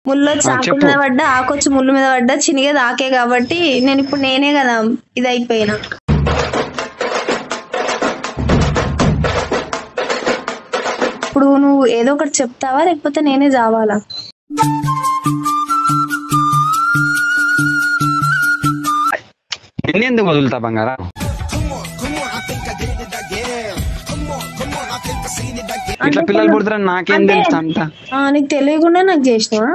ముళ్ళు వచ్చి ఆ, ఆకు చెప్పు. మీద పడ్డా ఆకొచ్చి ముళ్ళు మీద పడ్డా చినిగేది ఆకే కాబట్టి నేను ఇప్పుడు నేనే కదా ఇది అయిపోయినా ఇప్పుడు నువ్వు ఏదో ఒకటి చెప్తావా లేకపోతే నేనే చావాలా ఎన్ని ఎందుకు వదులుతా బంగారా ఇట్లా పిల్లలు పుడతారని నాకేం అంటే- తెలుసు అంట ఆ, నీకు తెలియకుండా నాకు చేసినావా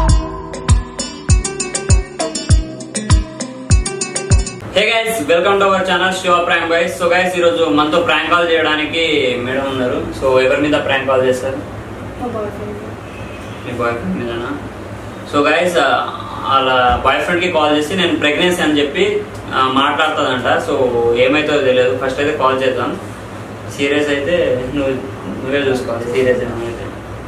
hey guys welcome to our channel show prank guys so guys ఈ రోజు మనతో ప్రాంక్ కాల్ చేయడానికి మేడం ఉన్నారు సో ఎవరి మీద ప్రాంక్ కాల్ చేస్తారు మీ బాయ్ ఫ్రెండ్ మీదనా సో గైస్ వాళ్ళ బాయ్ ఫ్రెండ్ కి కాల్ చేసి నేను ప్రెగ్నెన్సీ అని చెప్పి ఆ, మాట్లాడుతుందంట సో ఏమైతుందో తెలియదు ఫస్ట్ అయితే కాల్ చేద్దాం సీరియస్ అయితే నువ్వు నువ్వే చూసుకోవాలి సీరియస్ ఏమైతే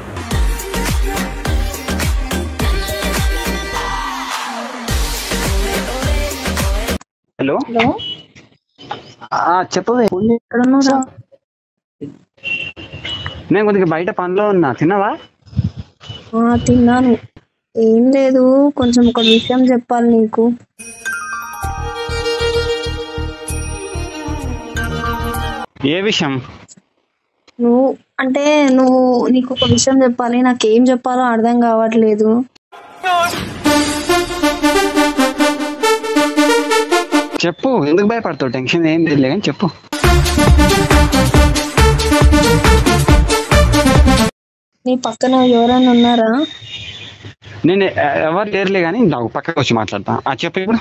హలో హలో ఆ, చెప్పు ఎక్కడున్నారా నేను కొద్దిగా బయట పనిలో ఉన్నా తిన్నావా ఆ, తిన్నాను ఏం లేదు కొంచెం ఒక విషయం చెప్పాలి నీకు ఏ విషయం నువ్వు అంటే నువ్వు నీకు ఒక విషయం చెప్పాలి నాకు ఏం చెప్పాలో అర్థం కావట్లేదు చెప్పు ఎందుకు భయపడతావు టెన్షన్ ఏం లేదు కానీ చెప్పు నీ పక్కన ఎవరైనా ఉన్నారా నేను ఎ- ఎవరు లేరులే కానీ నాకు పక్కకు వచ్చి మాట్లాడతా ఆ చెప్పు ఇప్పుడు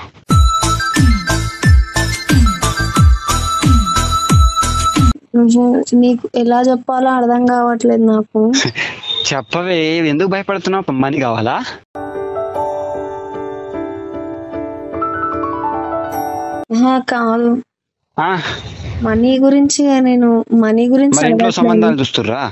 నువ్వు నీకు ఎలా చెప్పాలో అర్థం కావట్లేదు నాకు చెప్పవే ఎందుకు భయపడుతున్నావు మనీ కావాలా ఆహా, కాదు ఆ, మనీ గురించి నేను మనీ గురించి మరి ఇంట్లో అడగట్లేదు. సంబంధాలు చూస్తుర్రా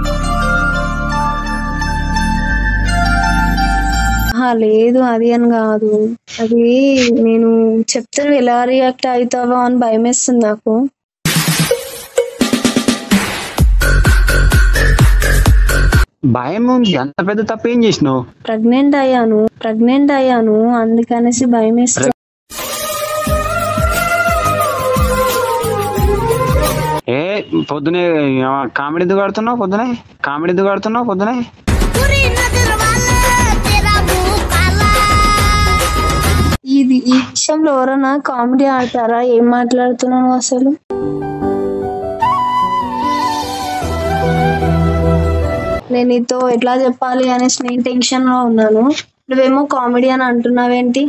ఆహా, లేదు అది అని కాదు అది నేను చెప్తే నువ్వు ఎలా రియాక్ట్ అవుతావో అని భయం వేస్తుంది నాకు భయం ఉంది అంత పెద్ద తప్పు ఏం చేసినావు ప్రెగ్నెంట్ అయ్యాను ప్రెగ్నెంట్ అయ్యాను అందుకనేసి భయం వేస్తుంది ఏ పొద్దునే కామెడీ ఎందుకు ఆడుతున్నావు పొద్దునే కామెడీ ఎందుకు ఆడుతున్నావు పొద్దునే पूरी नजर वाला तेरा मुंह काला ఇది ఈ విషయంలో ఎవరైనా కామెడీ ఆడతారా ఏం మాట్లాడుతున్నాను అసలు నేను నీతో ఎట్లా చెప్పాలి అనేసి నేను టెన్షన్ లో ఉన్నాను నువ్వేమో కామెడీ అని అంటున్నావేంటి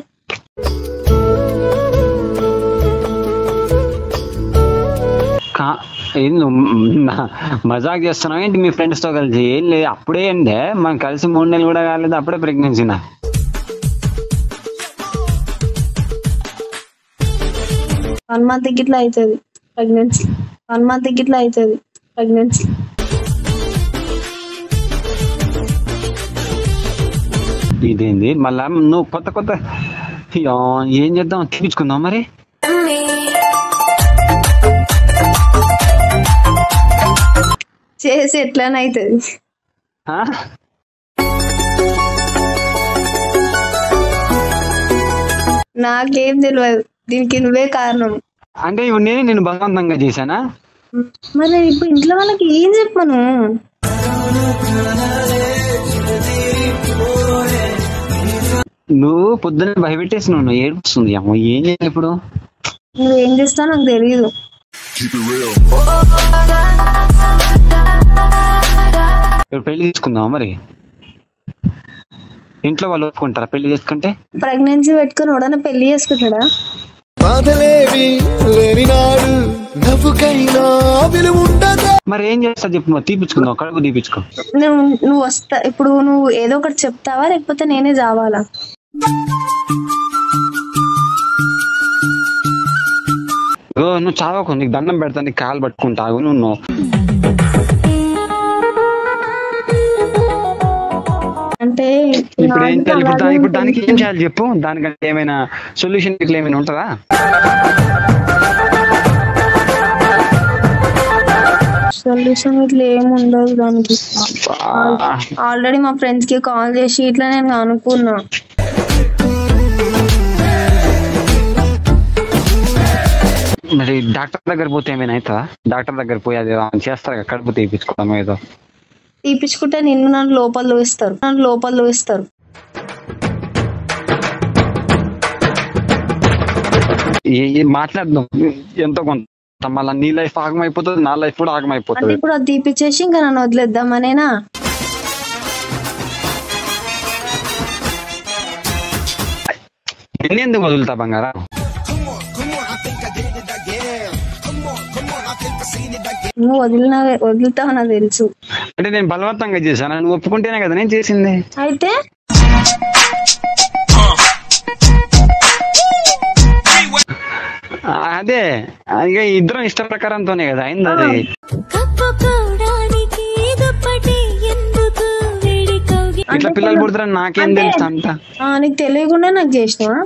కా ఏం నువ్వు నా- మజాక్ చేస్తున్నావు ఏంటి మీ ఫ్రెండ్స్ తో కలిసి ఏం లేదు అప్పుడే అండి మనం కలిసి మూడు నెలలు కూడా కాలేదు అప్పుడే ప్రెగ్నెన్సీ నా వన్ మంత్ గిట్లా అవుతుంది ప్రెగ్నెన్సీ వన్ మంత్ గిట్లా అవుతుంది ప్రెగ్నెన్సీ ఇదేంది మళ్ళా నువ్వు కొత్త కొత్త అయ్యో, ఏం చేద్దాం తీపించుకుందాం మరి చేసి ఎట్లనే అవుతుంది ఆ? నాకేం తెలియదు దీనికి నువ్వే కారణం అంటే ఇప్పుడు నేను నేను బలవంతంగా చేశానా మరి నేను ఇప్పుడు ఇంట్లో వాళ్ళకి ఏం చెప్పను నువ్వు పొద్దున్న భయపెట్టేసి నువ్వు ఏడుస్తుంది అమ్మో ఏం చేయాలి ఇప్పుడు నువ్వు ఏం చేస్తావు నాకు తెలియదు ఇప్పుడు పెళ్లి తీసుకుందాం మరి ఇంట్లో వాళ్ళు ఒప్పుకుంటారా పెళ్లి చేసుకుంటే ప్రెగ్నెన్సీ పెట్టుకుని ఎవడన్నా పెళ్లి చేసుకుంటాడా బాధలేవి లేని నాడు నవ్వుకైనా విలువుండదా మరి ఏం చేస్తా చెప్పు మరి తీపించుకుందాం కడుపు తీపించుకో నువ్వు నువ్వు వస్తా ఇప్పుడు నువ్వు ఏదో ఒకటి చెప్తావా లేకపోతే నేనే చావాలా ఓ నువ్వు చావకు నీకు దండం పెడతా నీకు కాలు పట్టుకుంటావు నువ్వు అంటే ఇప్పుడు ఏం చేయాలి ఇప్పుడు దాని- ఇప్పుడు దానికి ఏం నాకు చేయాలి చెప్పు దానికంటే ఏమైనా సొల్యూషన్ ఇట్లా ఏమైనా ఉంటుందా సొల్యూషన్ ఇట్లా ఏమి ఉండదు దానికి అబ్బా. ఆల్రెడీ మా ఫ్రెండ్స్ కి కాల్ చేసి ఇట్లా నేను అనుకున్నా మరి డాక్టర్ దగ్గర పోతే ఏమైనా అవుతుందా డాక్టర్ దగ్గర పోయి అది ఏమైనా చేస్తారు కదా కడుపు తీపించుకోవడం ఏదో తీపించుకుంటే నిన్ను నన్ను లోపల లోయిస్తారు నన్ను లోపల లోయిస్తారు ఏ- ఏ మాట్లాడదాం ఎంతో కొంత మళ్ళీ నీ లైఫ్ ఆగమైపోతుంది నా లైఫ్ కూడా అంటే ఆగమైపోతుంది ఇప్పుడు అది తీపిచ్చేసి ఇంకా నన్ను వదిలేద్దామనేనా ఎన్ని ఎందుకు వదులుతా బంగారా నువ్వు వదిలిన వదులుతావు నాకు తెలుసు అంటే నేను బలవంతంగా చేశాను నువ్వు ఒప్పుకుంటేనే కదా నేను చేసింది అయితే ఆ, అదే ఇక ఇద్దరం ఇష్ట ప్రకారంతోనే కదా అయింది అది కప్పుకోవడానికి దుప్పటి ఎందుకు వేడి కౌగి ఇట్లా పిల్లలు పుడతారని నాకేం అంటే- తెలుసు అంత ఆ, నీకు తెలియకుండా నాకు చేసినావా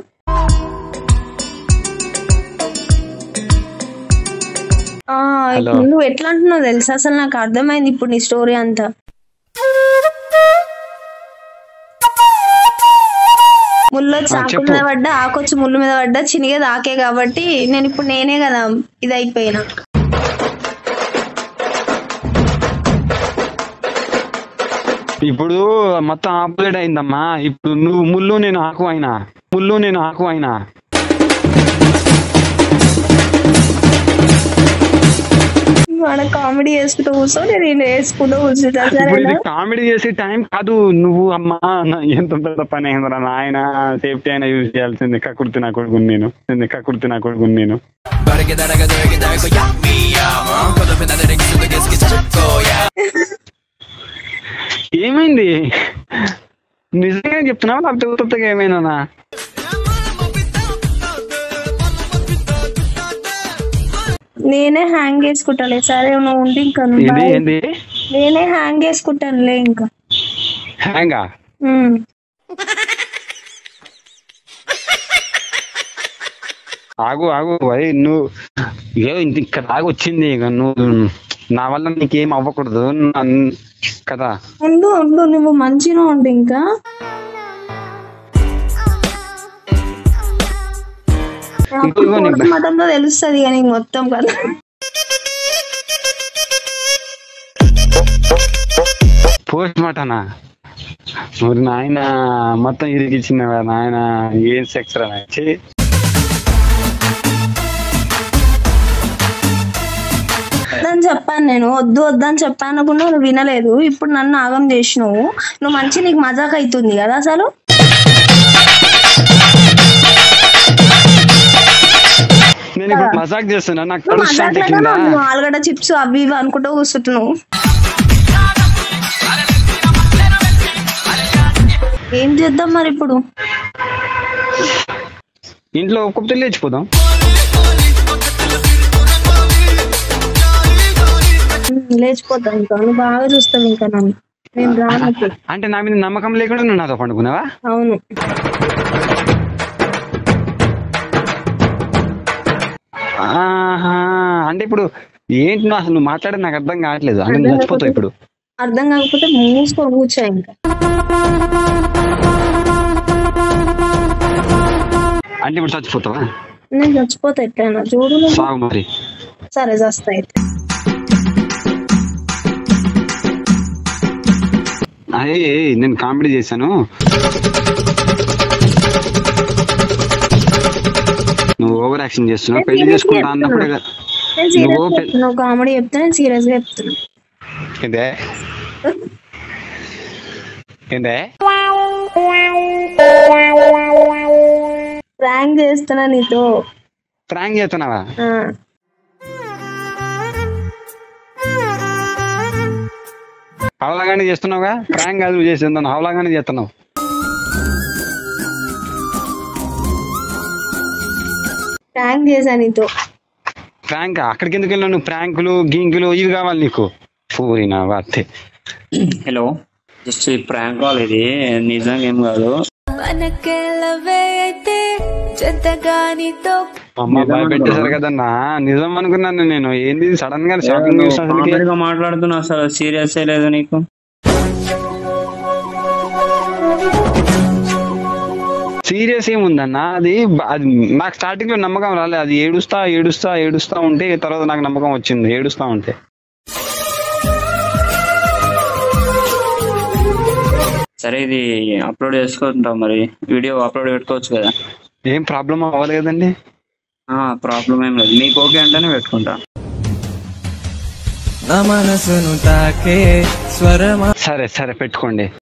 ఆ, హలో. ఇప్పుడు నువ్వు ఎట్లా అంటున్నావు తెలుసా అసలు నాకు అర్థమైంది ఇప్పుడు నీ స్టోరీ అంతా ముళ్ళు వచ్చి ఆ, ఆకు చెప్పు. మీద పడ్డా ఆకొచ్చి ముళ్ళు మీద పడ్డా చినిగేది ఆకే కాబట్టి నేను ఇప్పుడు నేనే కదా ఇది అయిపోయినా ఇప్పుడు మొత్తం ఆపోజిట్ అయిందమ్మా ఇప్పుడు నువ్వు ముళ్ళు నేను ఆకు అయినా ముళ్ళు నేను ఆకు అయినా మన కామెడీ చేసుకుంటూ కూర్చో నేను ఈయన వేసుకుంటూ కూర్చుంటా ఇప్పుడు ఇది సరేనా కామెడీ చేసే టైం కాదు నువ్వు అమ్మా నా- ఎంత పెద్ద పని అయిందిరా నాయన సేఫ్టీ అయినా యూజ్ చేయాల్సింది కకుర్తి నా కొడుకు నేను ఏంది కకుర్తి నా కొడుకు నేను ఏమైంది నిజంగా చెప్తున్నావా లేకపోతే ఉత్తగా ఏమైనా నేనే హ్యాంగ్ చేసుకుంటాలే సరే నువ్వు ఉండి ఇంకా ఏంది bye. ఏంది నేనే హ్యాంగ్ చేసుకుంటానులే ఇంకా హ్యాంగా ఉమ్. ఆగు ఆగు అదే నువ్వు ఏ ఇంత ఇక్కడ దాకా వచ్చింది ఇక నువ్వు నా వల్ల నీకేం అవ్వకూడదు నన్- కదా ఉండు ఉండు నువ్వు మంచిగా ఉండు ఇంకా ఇంకో నీకు- మతంలో తెలుస్తుంది ఇక నీకు మొత్తం కదా పోస్ట్ మార్టనా మరి నాయన మొత్తం ఇరిగిచ్చిన నాయన ఏం సెక్స్ రా నాయన. ఛీ. వద్దని చెప్పాను నేను వద్దు వద్దని చెప్పాను కూడా నువ్వు వినలేదు ఇప్పుడు నన్ను ఆగం చేసినావు నువ్వు మంచి నీకు మజాక్ అవుతుంది కదా అసలు నేను ఇప్పుడు మజాక్ చేస్తున్నా నాకు నువ్వు కడుపు మజాక్ కింద నువ్వు ఆలుగడ్డ చిప్స్ అవి ఇవి అనుకుంటూ కూర్చుంటున్నావు ఏం చేద్దాం మరి ఇప్పుడు ఇంట్లో ఒక్కొక్కటి లేచిపోదాం ఉమ్, లేచిపోతాం ఇంకా నువ్వు బాగా చూస్తావు ఇంకా నన్ను నేను రాను ఇప్పుడు. అంటే నా మీద నమ్మకం లేకుండా నువ్వు నాతో పండుకున్నావా అవును ఆహా అంటే ఇప్పుడు ఏంటి నువ్వు అసలు నువ్వు మాట్లాడేది నాకు అర్థం కావట్లేదు అంటే నువ్వు చచ్చిపోతావు ఇప్పుడు అర్థం కాకపోతే మూసుకొని కూర్చో ఇంకా అంటే ఇప్పుడు చచ్చిపోతావా నేను చచ్చిపోతా ఎట్లయినా చూడు నువ్వు. సాగు మరి సరే చస్తా అయితే అదే నేను కామెడీ చేశాను నువ్వు ఓవర్ యాక్షన్ చేస్తున్నావు పెళ్లి చేసుకుంటా అన్నప్పుడే కదా నేను నువ్వు సీరియస్ పె- నువ్వు కామెడీ చెప్తే నేను సీరియస్ గా చెప్తున్నా ఏందే ఏందే ప్రాంక్ చేస్తున్నా నీతో ప్రాంక్ చేస్తున్నావా ఆ, హవలాగానే చేస్తున్నావుగా ప్రాంక్ కాదు నువ్వు చేసింది హవలాగానే చేస్తున్నావు ప్రాంక్ చేశా నీతో ప్రాంక్ అక్కడికి ఎందుకు వెళ్ళావు నువ్వు ప్రాంకులు గింకులు ఇవి కావాలి నీకు పూరినా వార్తే హలో జస్ట్ ఈ ప్రాంక్ కాల్ ఇది నిజంగా ఏం కాదు మనకెళ్ళవే అయితే జతగానితో అమ్మ నిజం భయపెట్టేశారు కదన్నా నిజం అనుకున్నాను నేను ఏంది సడన్ గా షాకింగ్ న్యూస్ అసలుకి కామెడీగా మాట్లాడుతున్నా అసలు సీరియస్ లేదు నీకు సీరియస్ ఏముందన్న అది బ- అది నాకు స్టార్టింగ్ లో నమ్మకం రాలేదు అది ఏడుస్తా ఏడుస్తా ఏడుస్తా ఉంటే తర్వాత నాకు నమ్మకం వచ్చింది ఏడుస్తా ఉంటే సరే ఇది అప్లోడ్ చేసుకుంటాం మరి వీడియో అప్లోడ్ పెట్టుకోవచ్చు కదా ఏం ప్రాబ్లం అవ్వాలి కదండి ప్రాబ్లం ఏం లేదు మీకు ఓకే అంటేనే పెట్టుకుంటా నా మనసును తాకే స్వరమా సరే సరే పెట్టుకోండి